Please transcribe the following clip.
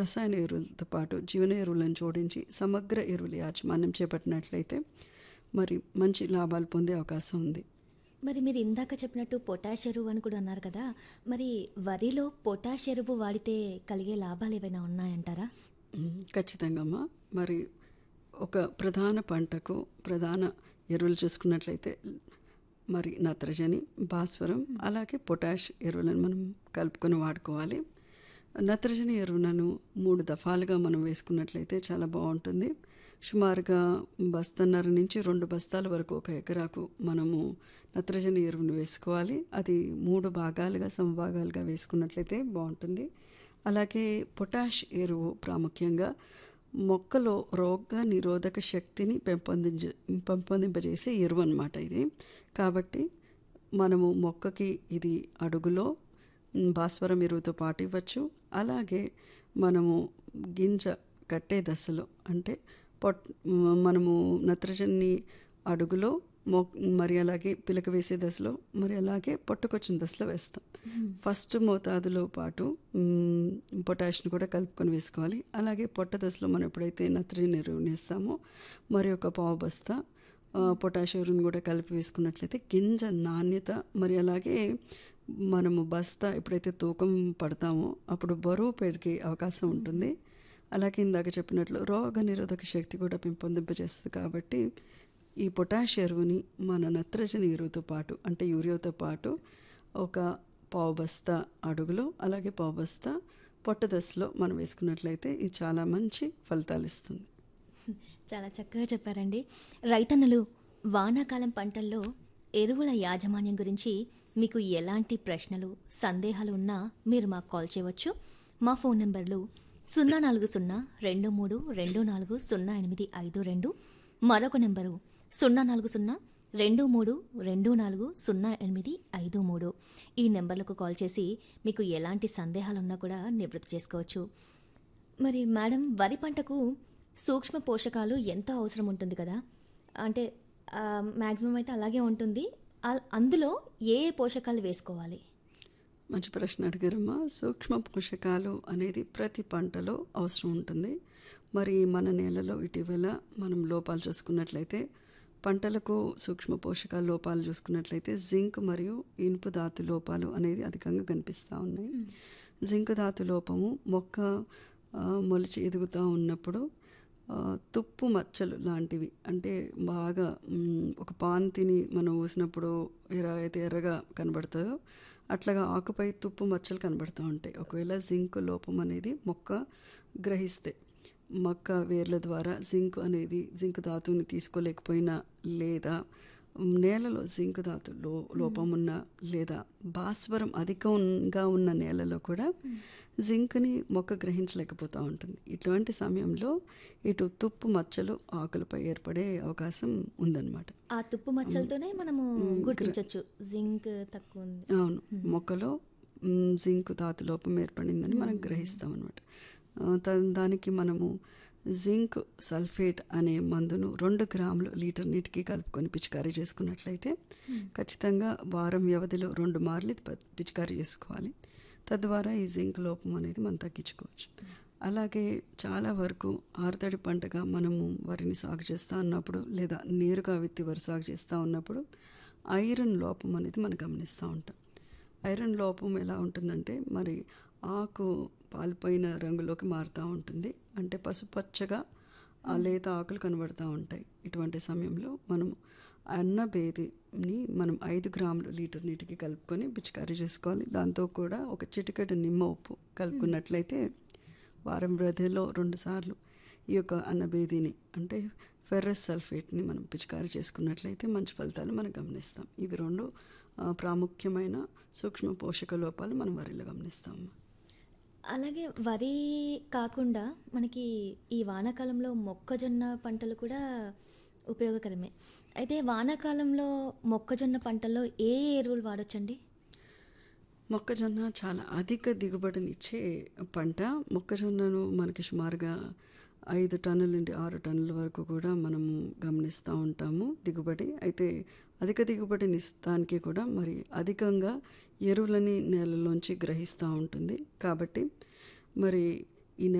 రసాయన ఎరువులతో పాటు జీవన ఎరువులను జోడించి సమగ్ర ఎరువుల యాజమాన్యం చేపట్టినట్లయితే మరి మంచి లాభాలు పొందే అవకాశం ఉంది మరి మీరు ఇందాక చెప్పినట్టు పొటాష్ ఎరువు అని కూడా అన్నారు కదా మరి వరిలో పొటాష్ ఎరువు వాడితే కలిగే లాభాలు ఏవైనా ఉన్నాయంటారా మ్మ్. ఖచ్చితంగా అమ్మా మరి ఒక ప్రధాన పంటకు ప్రధాన ఎరువులు చూసుకున్నట్లయితే మరి నత్రజని భాస్వరం అలాగే పొటాష్ ఎరువులను మనం కలుపుకొని వాడుకోవాలి నత్రజని ఎరువులను మూడు దఫాలుగా మనం వేసుకున్నట్లయితే చాలా బాగుంటుంది సుమారుగా బస్తన్నర నుంచి రెండు బస్తాల వరకు ఒక ఎకరాకు మనము నత్రజని ఎరువును వేసుకోవాలి అది మూడు భాగాలుగా సమభాగాలుగా వేసుకున్నట్లయితే బాగుంటుంది అలాగే పొటాష్ ఎరువు ప్రాముఖ్యంగా మొక్కలో రోగ నిరోధక శక్తిని పెంపొందించ పెంపొందింపజేసే ఎరువు అనమాట ఇది కాబట్టి మనము మొక్కకి ఇది అడుగులో మ్, భాస్వరం ఎరువుతో పాటు ఇవ్వచ్చు అలాగే మనము గింజ కట్టే దశలో అంటే పొట్ మ్, మనము నత్రజని అడుగులో మొ మరి అలాగే పిలక వేసే దశలో మరి అలాగే పొట్టుకొచ్చిన దశలో వేస్తాం ఫస్ట్ మోతాదులో పాటు మ్, పొటాష్ని కూడా కలుపుకొని వేసుకోవాలి అలాగే పొట్ట దశలో మనం ఎప్పుడైతే నత్రజని ఎరువుని వేస్తామో మరి ఒక పావు బస్తా ఆ, పొటాష్ ఎరువును కూడా కలిపి వేసుకున్నట్లయితే గింజ నాణ్యత మరి అలాగే మనము బస్తా ఎప్పుడైతే తూకం పడతామో అప్పుడు బరువు పెరిగే అవకాశం ఉంటుంది అలాగే ఇందాక చెప్పినట్లు రోగ నిరోధక శక్తి కూడా పెంపొందింపజేస్తుంది కాబట్టి ఈ పొటాష్ ఎరువుని మన నత్రజని ఎరువుతో పాటు అంటే యూరియాతో పాటు ఒక పావు బస్తా అడుగులో అలాగే పావు బస్తా పొట్ట దశలో మనం వేసుకున్నట్లయితే ఇది చాలా మంచి ఫలితాలు ఇస్తుంది చాలా చక్కగా చెప్పారండి రైతన్నలు వానాకాలం పంటల్లో ఎరువుల యాజమాన్యం గురించి మీకు ఎలాంటి ప్రశ్నలు సందేహాలు ఉన్నా మీరు మాకు కాల్ చేయవచ్చు మా ఫోన్ నెంబర్లు సున్నా నాలుగు సున్నా రెండు మూడు రెండు నాలుగు సున్నా ఎనిమిది ఐదు రెండు మరొక నెంబరు సున్నా నాలుగు సున్నా రెండు మూడు రెండు నాలుగు సున్నా ఎనిమిది ఐదు మూడు ఈ నెంబర్లకు కాల్ చేసి మీకు ఎలాంటి సందేహాలున్నా కూడా నివృత్తి చేసుకోవచ్చు మరి మేడం వరి పంటకు సూక్ష్మ పోషకాలు ఎంతో అవసరం ఉంటుంది కదా అంటే మ్యాక్సిమం అయితే అలాగే ఉంటుంది ఆ- అందులో ఏ ఏ పోషకాలు వేసుకోవాలి మంచి ప్రశ్న అడిగారమ్మా సూక్ష్మ పోషకాలు అనేది ప్రతి పంటలో అవసరం ఉంటుంది మరి మన నేలలో ఇటీవల మనం లోపాలు చూసుకున్నట్లయితే పంటలకు సూక్ష్మ పోషకాల లోపాలు చూసుకున్నట్లయితే జింక్ మరియు ఇనుపు ధాతు లోపాలు అనేది అధికంగా కనిపిస్తూ ఉన్నాయి జింక్ ధాతు లోపము మొక్క ఆ, మొలిచి ఎదుగుతూ ఉన్నప్పుడు ఆ, తుప్పు మచ్చలు లాంటివి అంటే బాగా మ్, ఒక పాంతిని మనం ఊసినప్పుడు ఎర్ర అయితే ఎర్రగా కనబడుతుందో అట్లాగా ఆకుపై తుప్పు మచ్చలు కనబడుతూ ఉంటాయి ఒకవేళ జింక్ లోపం అనేది మొక్క గ్రహిస్తే మొక్క వేర్ల ద్వారా జింక్ అనేది జింక్ ధాతువుని తీసుకోలేకపోయినా లేదా నేలలో జింక్ ధాతు లో లోపం ఉన్న లేదా భాస్వరం అధికంగా ఉన్న నేలలో కూడా జింక్ని మొక్క గ్రహించలేకపోతూ ఉంటుంది ఇటువంటి సమయంలో ఇటు తుప్పు మచ్చలు ఆకులపై ఏర్పడే అవకాశం ఉందన్నమాట ఆ తుప్పు మచ్చలతోనే మనము గుర్తించవచ్చు జింక్ తక్కువ ఉంది అవును మొక్కలో మ్, జింక్ ధాతు లోపం ఏర్పడిందని మనం గ్రహిస్తాం అనమాట దానికి మనము జింక్ సల్ఫేట్ అనే మందును రెండు గ్రాములు లీటర్ నీటికి కలుపుకొని పిచికారీ చేసుకున్నట్లయితే ఖచ్చితంగా వారం వ్యవధిలో రెండు మార్లు ఇది ప- పిచికారీ చేసుకోవాలి తద్వారా ఈ జింక్ లోపం అనేది మనం తగ్గించుకోవచ్చు అలాగే చాలా వరకు ఆరుతడి పంటగా మనము వరిని సాగు చేస్తూ ఉన్నప్పుడు లేదా నేరుగా విత్తి వరి సాగు చేస్తూ ఉన్నప్పుడు ఐరన్ లోపం అనేది మనం గమనిస్తూ ఉంటాం ఐరన్ లోపం ఎలా ఉంటుందంటే మరి ఆకు పాలిపోయిన రంగులోకి మారుతూ ఉంటుంది అంటే పసుపచ్చగా ఆ లేత ఆకులు కనబడుతూ ఉంటాయి ఇటువంటి సమయంలో మనం అన్న బేదిని మనం ఐదు గ్రాములు లీటర్ నీటికి కలుపుకొని పిచికారీ చేసుకోవాలి దాంతో కూడా ఒక చిటికెడు నిమ్మ ఉప్పు కలుపుకున్నట్లయితే వారం వ్యవధిలో రెండుసార్లు ఈ యొక్క అన్నబేదిని అంటే ఫెర్రస్ సల్ఫేట్ని మనం పిచికారీ చేసుకున్నట్లయితే మంచి ఫలితాలు మనం గమనిస్తాం ఇవి రెండు ఆ, ప్రాముఖ్యమైన సూక్ష్మ పోషక లోపాలు మనం వరిలో గమనిస్తాము అలాగే వరి కాకుండా మనకి ఈ వానాకాలంలో మొక్కజొన్న పంటలు కూడా ఉపయోగకరమే అయితే వానాకాలంలో మొక్కజొన్న పంటల్లో ఏ ఏ ఎరువులు వాడొచ్చండి మొక్కజొన్న చాలా అధిక దిగుబడినిచ్చే పంట మొక్కజొన్నను మనకి సుమారుగా ఐదు టన్నుల నుండి ఆరు టన్నుల వరకు కూడా మనము గమనిస్తూ ఉంటాము దిగుబడి అయితే అధిక దిగుబడిని ఇస్తానికి కూడా మరి అధికంగా ఎరువులని నేలలోంచి గ్రహిస్తూ ఉంటుంది కాబట్టి మరి